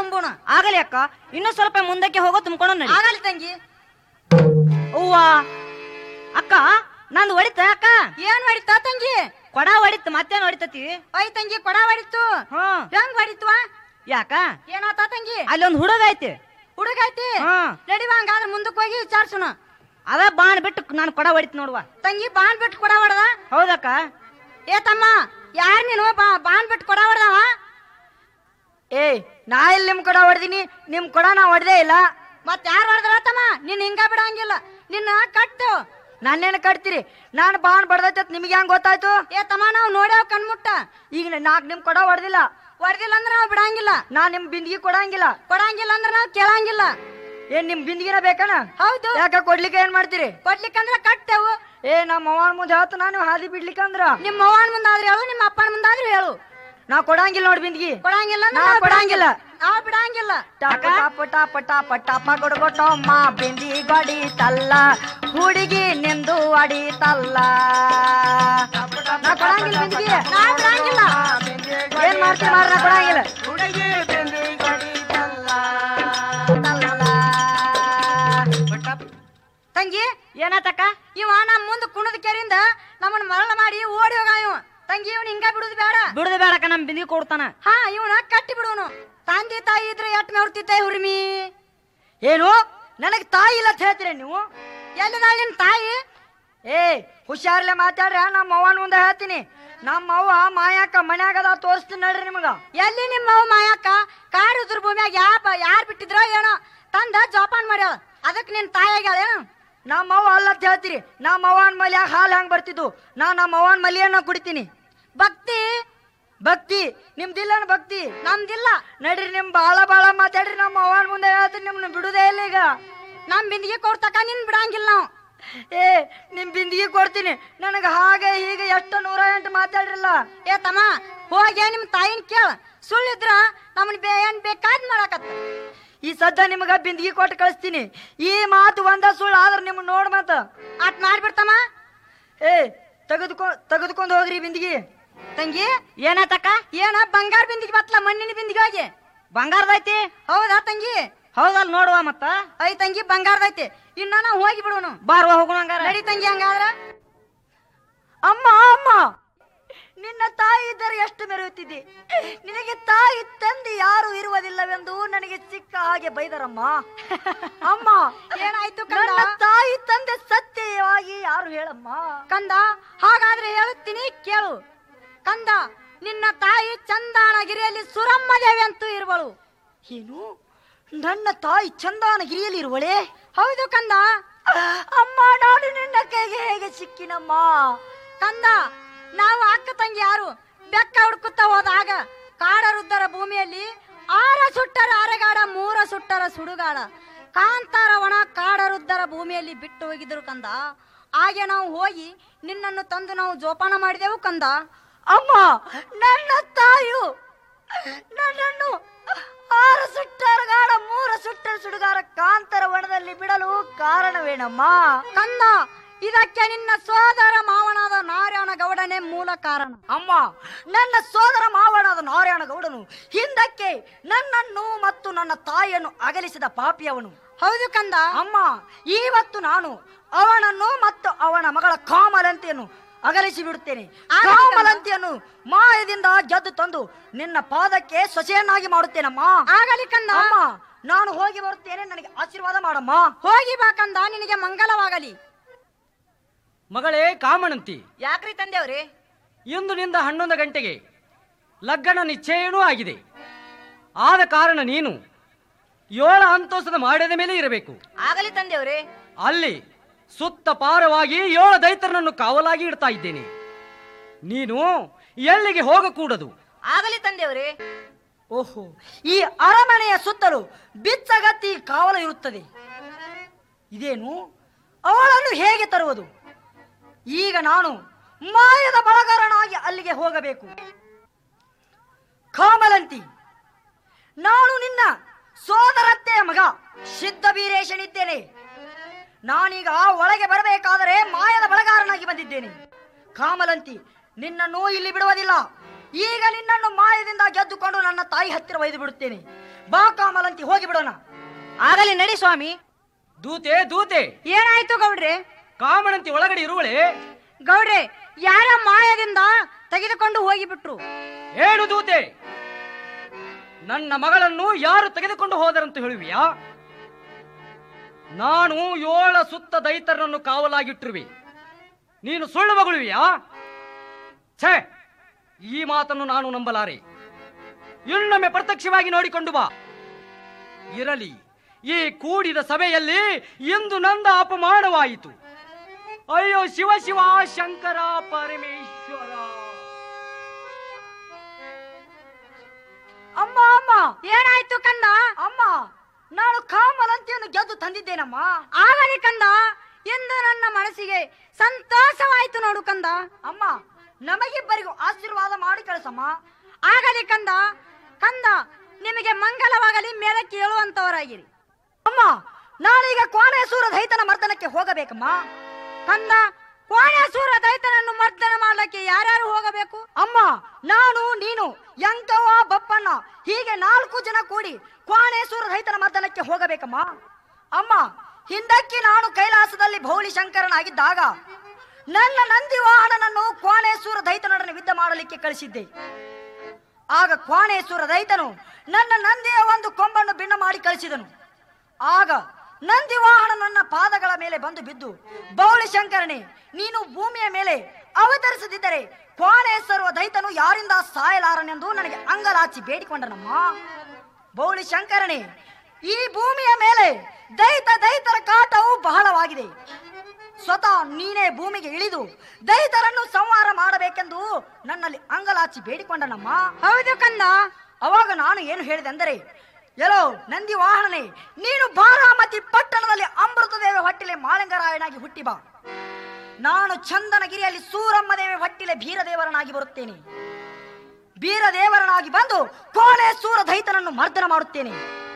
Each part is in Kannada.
ತುಂಬೋಣ ಆಗಲಿ ಅಕ್ಕ ಇನ್ನು ಸ್ವಲ್ಪ ಮುಂದಕ್ಕೆ ಹೋಗೋ ತುಂಬ್ಕೊಂಡು ನಡಿ ಆಗಲಿ ತಂಗಿ ಅವ್ವ ಅಕ್ಕ ನಂದು ಹೊಡಿತ ಅಕ್ಕ ಏನ್ ಹೊಡಿತಾ ತಂಗಿ ಕೊಡ ಹೊಡಿತ ಮತ್ತೇನ್ ಹೊಡಿತತಿ ಐ ತಂಗಿ ಕೊಡ ಹೊಡಿತು ಹ್ಮ್ ಹೆಂಗ್ ಹೊಡಿತ್ವಾ ಯಾಕ ಏನಾತ ತಂಗಿ ಅಲ್ಲಿ ಒಂದ್ ಹುಡುಗ ಐತಿ ಹುಡುಗ ಐತಿ ಹ್ಮ್ ನಡಿವಾ ಹಂಗಾದ್ರೆ ಮುಂದಕ್ಕೆ ಹೋಗಿ ವಿಚಾರ್ಸೋಣ ಅದ ಬಾಣ್ ಬಿಟ್ಟು ನಾನು ಕೊಡ ಹೊಡಿತ್ ನೋಡುವ ತಂಗಿ ಬಾಣ್ ಬಿಟ್ಟು ಕೊಡ ಹೊಡೆದ ಹೌದಕ್ಕ ಏ ತಮ್ಮ ಯಾರ್ ನೀನು ಬಾ ಬಾಣ್ ಬಿಟ್ಟು ಕೊಡ ಹೊಡೆದವ ಏಯ್ ನಾ ಇಲ್ಲಿ ನಿಮ್ ಕೊಡ ಹೊಡೆದಿನಿ ನಿಮ್ ಕೊಡ ನಾ ಹೊಡೆದೇ ಇಲ್ಲ ಮತ್ ಯಾರು ಹೊಡೆದ್ರ ತಮ್ಮ ನೀನ್ ಹಿಂಗ ಬಿಡಂಗಿಲ್ಲ ನಿನ್ನ ಕಟ್ಟು ನಾನೇನು ಕಟ್ತೀರಿ ನಾನು ಬಾಣ್ ಬಡ್ದೈತೆ ನಿಮ್ಗೆ ಹೆಂಗ್ ಗೊತ್ತಾಯ್ತು ಏ ತಮ್ಮ ನಾವು ನೋಡ್ಯಾವ ಕಣ್ಮುಟ್ಟ ಈಗ ನಾಕ್ ನಿಮ್ ಕೊಡ ಹೊಡೆದಿಲ್ಲ ಹೊಡೆದಿಲ್ಲ ಅಂದ್ರೆ ನಾವು ಬಿಡಂಗಿಲ್ಲ ನಾ ನಿಮ್ ಬಿಂದಿಗೆ ಕೊಡಂಗಿಲ್ಲ ಕೊಡಂಗಿಲ್ಲ ಅಂದ್ರೆ ನಾವು ಕೇಳಂಗಿಲ್ಲ ಏನ್ ನಿಮ್ ಬಿಂದಿಗೆನ ಬೇಕನ ಹೌದು ಯಾಕ ಕೊಡ್ಲಿಕ್ಕೆ ಏನ್ ಮಾಡ್ತೀರಿ ಕೊಡ್ಲಿಕ್ಕಂದ್ರ ಕಟ್ಟೆವು ಏ ನಮ್ಮ ಅವನ ಮುಂದೆ ಹೇಳ್ತ ನಾನು ಹಾದಿ ಬಿಡ್ಲಿಕ್ಕಂದ್ರ ನಿಮ್ಮ ಅವ್ವನ ಮುಂದಾದ್ರೆ ಹೇಳು ನಿಮ್ಮ ಅಪ್ಪನ ಮುಂದಾದ್ರೆ ಹೇಳು ನಾ ಕೊಡಂಗಿಲ್ಲ ನೋಡ್ ಬಿಂದಿಗೆ ಕೊಡಂಗಿಲ್ಲ ಅಂದ್ರೆ ನಾ ನಾವು ಕೊಡಂಗಿಲ್ಲ. ನಾವು ಬಿಡಂಗಿಲ್ಲ ಟಪ ಟಪ ಟಪ ಟಪ ಟಪ ಗುಡ್ಗೊಟ್ಟಮ್ಮ ಬಿಂದಿ ಬಡಿತಲ್ಲ ಹುಡುಗಿ ನಿಂದು ಅಡಿತಲ್ಲ ನಾ ಕೊಡಂಗಿಲ್ಲ ಬಿಂದಿಗೆ ನಾ ಬಿಡಂಗಿಲ್ಲ ಏನ್ ಮಾಡ್ತೀರಿ ಮಾಡ್ರಿ ನಾ ಕೊಡಂಗಿಲ್ಲ ತಂಗಿ ಏನಾತಕ್ಕ ಇವ ನಮ್ಮ ಮುಂದೆ ಕುಣದ ಕೆರಿಂದ ನಮ್ಮನ್ನ ಮರಳ ಮಾಡಿ ಓಡಿ ಹೋಗ ಇವ ತಂಗಿ ಇವನ್ ಹಿಂಗ ಬಿಡುದು ಬೇಡ ಬಿಡುದು ಬೇಡಕ್ಕ ನಮ್ ಬಿಂದಿಗೆ ಕೊಡ್ತಾನ ಹಾ ಇವನ ಕಟ್ಟಿ ಬಿಡುವನು ತಂದೆ ತಾಯಿ ಇದ್ರೆ ಎಟ್ ಮೇವ್ತಿದ್ದೆ ಹುರ್ಮಿ ಏನು ನನಗ್ ತಾಯಿ ಇಲ್ಲ ಅಂತ ಹೇಳ್ತೀರ ನೀವು ಎಲ್ಲಿದಾಳ ನಿನ್ ತಾಯಿ ಏ ಹುಷಾರ್ಲೆ ಮಾತಾಡ್ರ ನಮ್ಮ ಅವ್ವನ ಮುಂದೆ ಹೇಳ್ತೀನಿ ನಮ್ಮ ಅವ್ವ ಮಾಯಾಕ ಮನ್ಯಾಗದ ತೋರಿಸ್ತೀನಿ ನಡ್ರಿ ನಿಮಗ ಎಲ್ಲಿ ನಿಮ್ಮ ಅವ್ ಮಾಯಕ್ಕ ಕಾಡು ಉದ್ರ ಭೂಮಿಯಾಗ ಯಾ ಯಾರ್ ಬಿಟ್ಟಿದ್ರೋ ಏನೋ ತಂದ ಜೋಪಾನ ಮಾಡ್ಯಾಳ ಅದಕ್ ನಿನ್ ತಾಯಿ ಆಗ್ಯಾಳ ಏನು ನಮ್ಮ ಅವ್ವ ಅಲ್ಲ ಅಂತ ಹೇಳ್ತೀರಿ ನಮ್ಮ ಅವ್ವನ ಮಲ್ಯಾಗ ಹಾಲು ಹೆಂಗ್ ಬರ್ತಿದ್ದು ನಾ ನಮ್ಮ ಅವ್ವನ ಮಲಿಯನ್ನ ಕುಡಿತೀನಿ ಭಕ್ತಿ ಭಕ್ತಿ ನಿಮ್ದಿಲ್ಲ ಭಕ್ತಿ ನಮ್ದಿಲ್ಲ ನಡ್ರಿ ನಿಮ್ ಬಾಳ ಬಾಳ ಮಾತಾಡ್ರಿ ನಮ್ಮ ಅವ್ವನ ಮುಂದೆ ಹೇಳ್ತೀನಿ ನಿಮ್ನ ಬಿಡುದೇ ಇಲ್ಲ ಈಗ ನಮ್ ಬಿಂದಿಗೆ ಕೊಡ್ತಕ ನಿನ್ ಬಿಡಂಗಿಲ್ಲ ನಾವು ಏ ನಿಮ್ ಬಿಂದಿಗೆ ಕೊಡ್ತೀನಿ ನನಗ ಹಾಗೆ ಹೀಗೆ ಎಷ್ಟು ನೂರ ಎಂಟು ಮಾತಾಡ್ರಲ್ಲ ಏ ತಮ್ಮ ಹೋಗಿ ನಿಮ್ ತಾಯಿನ ಕೇಳ ಸುಳ್ಳಿದ್ರ ನಮ್ಮನ್ ಬೇ ಏನ್ ಬೇಕಾದ್ ಮಾಡಕತ್ತ ಈ ಸದ್ದ ನಿಮಗ ಬಿಂದಿಗೆ ಕೊಟ್ಟು ಕಳಿಸ್ತೀನಿ ಈ ಮಾತು ಒಂದ ಸುಳ್ಳು ಆದ್ರೆ ನಿಮ್ಗೆ ನೋಡ್ ಮತ್ತ ಅಟ್ ಮಾಡ್ಬಿಡ್ತಮ್ಮ ಏ ತೆಗೆದುಕೊ ತೆಗೆದುಕೊಂಡು ಹೋಗ್ರಿ ಬಿಂದಿಗೆ ತಂಗಿ ಏನಾತಕ್ಕ ಏನ ಬಂಗಾರ ಬಿಂದಿಗೆ ಬತ್ಲ ಮಣ್ಣಿನ ಬಿಂದಿಗೆ ಹೋಗಿ ಬಂಗಾರದೈತಿ ಹೌದಾ ತಂಗಿ ಹೌದಲ್ ನೋಡುವ ಮತ್ತ ಐ ತಂಗಿ ಬಂಗಾರದೈತಿ ಇನ್ನ ನಾವು ಹೋಗಿ ಬಿಡೋನು ಬಾರುವ ಹೋಗೋಣ ಹಂಗಾರ ನಡಿ ತಂಗಿ ಹಂಗಾದ್ರ ಅಮ್ಮ ಅಮ್ಮ ನಿನ್ನ ತಾಯಿ ಇದ್ದರೆ ಎಷ್ಟು ಮೆರೆಯುತ್ತಿದ್ದೆ ನಿನಗೆ ತಾಯಿ ತಂದೆ ಯಾರು ಇರುವುದಿಲ್ಲವೆಂದು ನನಗೆ ಸಿಕ್ಕ ಹಾಗೆ ಬೈದರಮ್ಮ ಅಮ್ಮ ಏನಾಯ್ತು ಕಂದ ನನ್ನ ತಾಯಿ ತಂದೆ ಸತ್ಯವಾಗಿ ಯಾರು ಹೇಳಮ್ಮ ಕಂದ ಹಾಗಾದ್ರೆ ಹೇಳುತ್ತೀನಿ ಕೇಳು ಕಂದ ನಿನ್ನ ತಾಯಿ ಚಂದಾನಗಿರಿಯಲ್ಲಿ ಸುರಮ್ಮ ದೇವಿ ಅಂತೂ ಇರುವಳು ಏನು ನನ್ನ ತಾಯಿ ಚಂದಾನಗಿರಿಯಲ್ಲಿ ಇರುವಳೆ ಹೌದು ಕಂದ ಅಮ್ಮ ನಾನು ನಿನ್ನ ಕೈಗೆ ಹೇಗೆ ಸಿಕ್ಕಿನಮ್ಮ ಕಂದ ನಾವು ಅಕ್ಕ ತಂಗಿ ಯಾರು ಬೆಕ್ಕ ಹುಡುಕುತ್ತಾ ಹೋದಾಗ ಕಾಡರುದ್ದರ ಭೂಮಿಯಲ್ಲಿ ಆರ ಸುಟ್ಟರ ಅರೆಗಾಡ ಮೂರ ಸುಟ್ಟರ ಸುಡುಗಾಡ ಕಾಂತಾರ ಒಣ ಕಾಡರುದ್ದರ ಭೂಮಿಯಲ್ಲಿ ಬಿಟ್ಟು ಹೋಗಿದ್ರು ಕಂದ ಹಾಗೆ ನಾವು ಹೋಗಿ ನಿನ್ನನ್ನು ತಂದು ನಾವು ಜೋಪಾನ ಮಾಡಿದೆವು ಕಂದ ಅಮ್ಮ ನನ್ನ ತಾಯು ನನ್ನನ್ನು ಆರು ಸುಟ್ಟರ ಗಾಢ ಮೂರು ಸುಟ್ಟರ ಸುಡುಗಾರ ಕಾಂತರ ವನದಲ್ಲಿ ಬಿಡಲು ಕಾರಣವೇನಮ್ಮ ಕಂದ ಇದಕ್ಕೆ ನಿನ್ನ ಸೋದರ ಮಾವನಾದ ನಾರಾಯಣ ಗೌಡನೇ ಮೂಲ ಕಾರಣ ಅಮ್ಮ ನನ್ನ ಸೋದರ ಮಾವನಾದ ನಾರಾಯಣ ಗೌಡನು ಹಿಂದಕ್ಕೆ ನನ್ನನ್ನು ಮತ್ತು ನನ್ನ ತಾಯಿಯನ್ನು ಅಗಲಿಸಿದ ಪಾಪಿಯವನು ಹೌದು ಕಂದ ಅಮ್ಮ ಇವತ್ತು ನಾನು ಅವನನ್ನು ಮತ್ತು ಅವನ ಮಗಳ ಕಾಮಲಂತೆಯನ್ನು ಅಗಲಿಸಿ ಬಿಡುತ್ತೇನೆ ಆಗಲಿ ಕಾಮಲಂತೆಯನ್ನು ಮಾಯದಿಂದ ಗೆದ್ದು ತಂದು ನಿನ್ನ ಪಾದಕ್ಕೆ ಸೊಸೆಯನ್ನಾಗಿ ಮಾಡುತ್ತೇನಮ್ಮ ಆಗಲಿ ಕಂದ ಅಮ್ಮ ನಾನು ಹೋಗಿ ಬರುತ್ತೇನೆ ನನಗೆ ಆಶೀರ್ವಾದ ಮಾಡಮ್ಮ ಹೋಗಿ ಬಾ ಕಂದ ನಿನಗೆ ಮಂಗಲವಾಗಲಿ ಮಗಳೇ ಕಾಮಣಂತಿ ಯಾಕ್ರಿ ತಂದೆವ್ರಿ ಇಂದು ನಿಂದ ಹನ್ನೊಂದು ಗಂಟೆಗೆ ಲಗ್ನ ನಿಶ್ಚಯನೂ ಆಗಿದೆ ಆದ ಕಾರಣ ನೀನು ಏಳ ಅಂತೋಸದ ಮಾಡಿದ ಮೇಲೆ ಇರಬೇಕು ಆಗಲಿ ತಂದೆವ್ರಿ ಅಲ್ಲಿ ಸುತ್ತ ಪಾರವಾಗಿ ಏಳು ದೈತರನನ್ನು ಕಾವಲಾಗಿ ಇಡ್ತಾ ಇದ್ದೇನೆ ನೀನು ಎಲ್ಲಿಗೆ ಹೋಗಕೂಡದು ಆಗಲಿ ತಂದೆವ್ರಿ ಓಹೋ ಈ ಅರಮನೆಯ ಸುತ್ತಲೂ ಬಿಚ್ಚಗತ್ತಿ ಕಾವಲು ಇರುತ್ತದೆ ಇದೇನು ಅವಳನ್ನು ಹೇಗೆ ತರುವುದು ಈಗ ನಾನು ಮಾಯದ ಬಳಗಾರನಾಗಿ ಅಲ್ಲಿಗೆ ಹೋಗಬೇಕು ಕಾಮಲಂತಿ ನಾನು ನಿನ್ನ ಸೋದರತ್ತೆಯ ಮಗ ಸಿದ್ಧ ಬೀರೇಶನಿದ್ದೇನೆ ನಾನೀಗ ಒಳಗೆ ಬರಬೇಕಾದರೆ ಮಾಯದ ಬಳಗಾರನಾಗಿ ಬಂದಿದ್ದೇನೆ ಕಾಮಲಂತಿ ನಿನ್ನನ್ನು ಇಲ್ಲಿ ಬಿಡುವುದಿಲ್ಲ ಈಗ ನಿನ್ನನ್ನು ಮಾಯದಿಂದ ಗೆದ್ದುಕೊಂಡು ನನ್ನ ತಾಯಿ ಹತ್ತಿರ ಒಯ್ದು ಬಿಡುತ್ತೇನೆ ಬಾ ಕಾಮಲಂತಿ ಹೋಗಿ ಬಿಡೋಣ ಆಗಲಿ ನಡಿ ಸ್ವಾಮಿ ದೂತೆ ದೂತೆ ಏನಾಯ್ತು ಗೌಡ್ರೆ ಕಾಮಣಂತಿ ಒಳಗಡೆ ಇರುವಳೆ ಗೌಡ್ರೆ ಯಾರ ಮಾಯದಿಂದ ತೆಗೆದುಕೊಂಡು ಹೋಗಿಬಿಟ್ರು ಏನು ದೂತೆ ನನ್ನ ಮಗಳನ್ನು ಯಾರು ತೆಗೆದುಕೊಂಡು ಹೋದರಂತ ಹೇಳುವಿಯಾ ನಾನು ಏಳ ಸುತ್ತ ದೈತರನ್ನು ಕಾವಲಾಗಿಟ್ಟಿರುವೆ ನೀನು ಸುಳ್ಳು ಮಗಳುವಿಯಾ ಛೇ ಈ ಮಾತನ್ನು ನಾನು ನಂಬಲಾರೆ ಇನ್ನೊಮ್ಮೆ ಪ್ರತ್ಯಕ್ಷವಾಗಿ ನೋಡಿಕೊಂಡು ಬಾ ಇರಲಿ ಈ ಕೂಡಿದ ಸಭೆಯಲ್ಲಿ ಇಂದು ನಂದ ಅಪಮಾನವಾಯಿತು ಅಯ್ಯೋ ಶಿವ ಶಿವ ಶಂಕರ ಪರಮೇಶ್ವರ ಅಮ್ಮ ಅಮ್ಮ ಏನಾಯ್ತು ಕಂದ ಅಮ್ಮ ನಾನು ಕಾಮಲಂತಿಯನ್ನು ಗೆದ್ದು ತಂದಿದ್ದೇನಮ್ಮ ಆಗಲಿ ಕಂದ ಎಂದು ನನ್ನ ಮನಸ್ಸಿಗೆ ಸಂತೋಷವಾಯ್ತು ನೋಡು ಕಂದ ಅಮ್ಮ ನಮಗಿಬ್ಬರಿಗೂ ಆಶೀರ್ವಾದ ಮಾಡಿ ಕಳಿಸಮ್ಮ ಆಗಲಿ ಕಂದ ಕಂದ ನಿಮಗೆ ಮಂಗಲವಾಗಲಿ ಮೇಲೆ ಕೇಳುವಂತವರಾಗಿರಿ ಅಮ್ಮ ನಾನೀಗ ಕೋಣೇಶ್ವರ ದೈತನ ಮರ್ದನಕ್ಕೆ ಹೋಗಬೇಕಮ್ಮ ಕಂದ ಕೋಣೇಶ್ವರ ದೈತನನ್ನು ಮರ್ದನ ಮಾಡ್ಲಿಕ್ಕೆ ಯಾರ್ಯಾರು ಹೋಗಬೇಕು ಅಮ್ಮ ನಾನು ನೀನು ಯಂಕವ್ವ ಬಪ್ಪಣ್ಣ ಹೀಗೆ ನಾಲ್ಕು ಜನ ಕೂಡಿ ಕೋಣೇಶ್ವರ ರೈತನ ಮರ್ದನಕ್ಕೆ ಹೋಗಬೇಕಮ್ಮ ಅಮ್ಮ ಹಿಂದಕ್ಕೆ ನಾನು ಕೈಲಾಸದಲ್ಲಿ ಭೌಳಿ ಶಂಕರನಾಗಿದ್ದಾಗ ನನ್ನ ನಂದಿ ವಾಹನನನ್ನು ಕೋಣೇಶ್ವರ ದೈತನೊಡನೆ ಯುದ್ಧ ಮಾಡಲಿಕ್ಕೆ ಕಳಿಸಿದ್ದೆ ಆಗ ಕೋಣೇಶ್ವರ ದೈತನು ನನ್ನ ನಂದಿಯ ಒಂದು ಕೊಂಬನ್ನು ಭಿನ್ನ ಮಾಡಿ ಕಳಿಸಿದನು ಆಗ ನಂದಿ ವಾಹನ ನನ್ನ ಪಾದಗಳ ಮೇಲೆ ಬಂದು ಬಿದ್ದು ಬೌಳಿ ಶಂಕರನೇ ನೀನು ಭೂಮಿಯ ಮೇಲೆ ಅವತರಿಸದಿದ್ದರೆ ಕೋಣೇಶ್ವರ ದೈತನು ಯಾರಿಂದ ಸಾಯಲಾರನೆಂದು ನನಗೆ ಅಂಗಲಾಚಿ ಬೇಡಿಕೊಂಡನಮ್ಮ ಬೌಳಿ ಶಂಕರನೇ ಈ ಭೂಮಿಯ ಮೇಲೆ ದೈತ ದೈತರ ಕಾಟವು ಬಹಳವಾಗಿದೆ ಸ್ವತಃ ನೀನೇ ಭೂಮಿಗೆ ಇಳಿದು ದೈತರನ್ನು ಸಂಹಾರ ಮಾಡಬೇಕೆಂದು ನನ್ನಲ್ಲಿ ಅಂಗಲಾಚಿ ಬೇಡಿಕೊಂಡನಮ್ಮ ಹೌದು ಕಂದ ಅವಾಗ ನಾನು ಏನು ಹೇಳಿದೆ ಅಂದರೆ ಎಲ್ಲೋ ನಂದಿ ವಾಹನನೇ ನೀನು ಬಾರಾಮತಿ ಪಟ್ಟಣದಲ್ಲಿ ಅಮೃತದೇವಿ ಹೊಟ್ಟಿಲೆ ಮಾಳಿಂಗರಾಯನಾಗಿ ಹುಟ್ಟಿ ಬಾ ನಾನು ಚಂದನಗಿರಿಯಲ್ಲಿ ಸೂರಮ್ಮ ದೇವಿ ಹೊಟ್ಟಿಲೆ ಬೀರದೇವರನಾಗಿ ಬರುತ್ತೇನೆ ಬೀರದೇವರನಾಗಿ ಬಂದು ಕೋಣೆ ಸೂರ ದೈತನನ್ನು ಮರ್ದನ ಮಾಡುತ್ತೇನೆ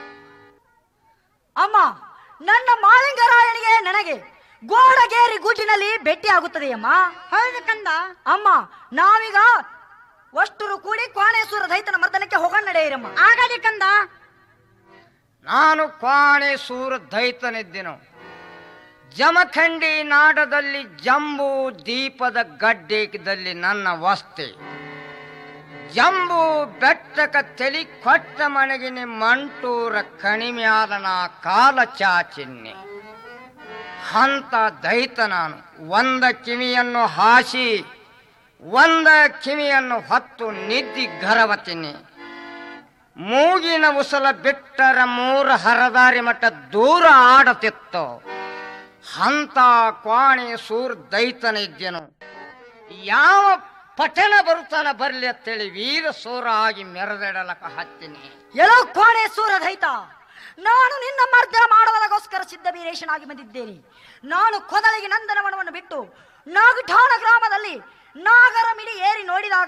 ಅಮ್ಮ ನನ್ನ ಮಾಳಿಂಗರಾಯನಿಗೆ ನನಗೆ ಗೋಡಗೇರಿ ಗುಡ್ಡಿನಲ್ಲಿ ಭೇಟಿಯಾಗುತ್ತದೆಯಮ್ಮ ಹೌದು ಕಂದ ಅಮ್ಮ ನಾವೀಗ ಅಷ್ಟರು ಕೂಡಿ ಕೋಣೇಶ್ವರ ದೈತನ ಮರ್ದನಕ್ಕೆ ಹೋಗೋಣ ನಡೆಯಿರಮ್ಮ ಆಗಲಿ ಕಂದ ನಾನು ಕ್ವಾಣೆ ಸೂರ ದೈತನಿದ್ದೆನು ಜಮಖಂಡಿ ನಾಡದಲ್ಲಿ ಜಂಬೂ ದೀಪದ ಗಡ್ಡೆದಲ್ಲಿ ನನ್ನ ವಸ್ತಿ ಜಂಬೂ ಬೆಟ್ಟಕ ತೆಲಿ ಕೊಟ್ಟ ಮಣಗಿನ ಮಂಟೂರ ಕಣಿಮ್ಯಾಲ ನಾ ಕಾಲ ಚಾಚಿನ್ನೆ ಹಂತ ದೈತ ನಾನು ಒಂದ ಕಿವಿಯನ್ನು ಹಾಸಿ ಒಂದ ಕಿವಿಯನ್ನು ಹೊತ್ತು ನಿದ್ದಿ ಗರವತಿನಿ ಮೂಗಿನ ಉಸಲ ಬಿಟ್ಟರ ಮೂರ ಹರದಾರಿ ಮಟ್ಟ ದೂರ ಆಡತಿತ್ತು ಹಂತ ಕ್ವಾಣಿ ಸೂರ್ ದೈತನ ಇದ್ದೆನು ಯಾವ ಪಠಣ ಬರುತ್ತಾನ ಬರ್ಲಿ ಅಂತೇಳಿ ವೀರ ಸೂರ ಆಗಿ ಮೆರೆದಿಡಲಕ ಹತ್ತೀನಿ ಎಲ್ಲೋ ಕೋಣೆ ಸೂರ ದೈತ ನಾನು ನಿನ್ನ ಮರ್ದನ ಮಾಡುವುದಕ್ಕೋಸ್ಕರ ಸಿದ್ಧ ವೀರೇಶನಾಗಿ ಬಂದಿದ್ದೇನೆ ನಾನು ಕೊದಲಿಗೆ ನಂದನವನವನ್ನು ಬಿಟ್ಟು ನಾಗಠಾಣ ಗ್ರಾಮದಲ್ಲಿ ನಾಗರ ಮಿಡಿ ಏರಿ ನೋಡಿದಾಗ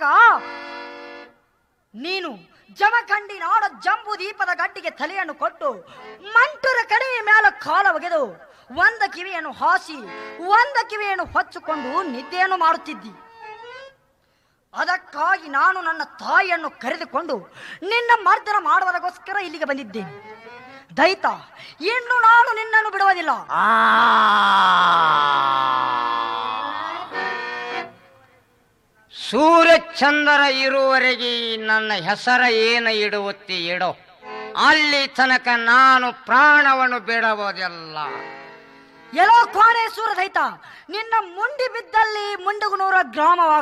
ನೀನು ಜಮಖಂಡಿ ನಾಡ ಜಂಬು ದೀಪದ ಗಡ್ಡಿಗೆ ತಲೆಯನ್ನು ಕೊಟ್ಟು ಮಂಟುರ ಕಡಿಮೆ ಮೇಲೆ ಕಾಲ ಒಗೆದು ಒಂದ ಕಿವಿಯನ್ನು ಹಾಸಿ ಒಂದ ಕಿವಿಯನ್ನು ಹೊಚ್ಚಿಕೊಂಡು ನಿದ್ದೆಯನ್ನು ಮಾಡುತ್ತಿದ್ದಿ ಅದಕ್ಕಾಗಿ ನಾನು ನನ್ನ ತಾಯಿಯನ್ನು ಕರೆದುಕೊಂಡು ನಿನ್ನ ಮರ್ದನ ಮಾಡುವುದಕ್ಕೋಸ್ಕರ ಇಲ್ಲಿಗೆ ಬಂದಿದ್ದೇನೆ ದೈತ ಇನ್ನು ನಾನು ನಿನ್ನನ್ನು ಬಿಡುವುದಿಲ್ಲ ಸೂರ್ಯಚಂದ್ರ ಇರುವವರೆಗೆ ಈ ನನ್ನ ಹೆಸರ ಏನ ಇಡುವತ್ತಿ ಇಡೋ ಅಲ್ಲಿ ತನಕ ನಾನು ಪ್ರಾಣವನ್ನು ಬಿಡುವುದಿಲ್ಲ ಎಲ್ಲೋ ಕೋಣೆ ಸೂರ ದೈತ ನಿನ್ನ ಮುಂಡಿ ಬಿದ್ದಲ್ಲಿ ಮುಂಡಗುನೂರ ಗ್ರಾಮವಾಗ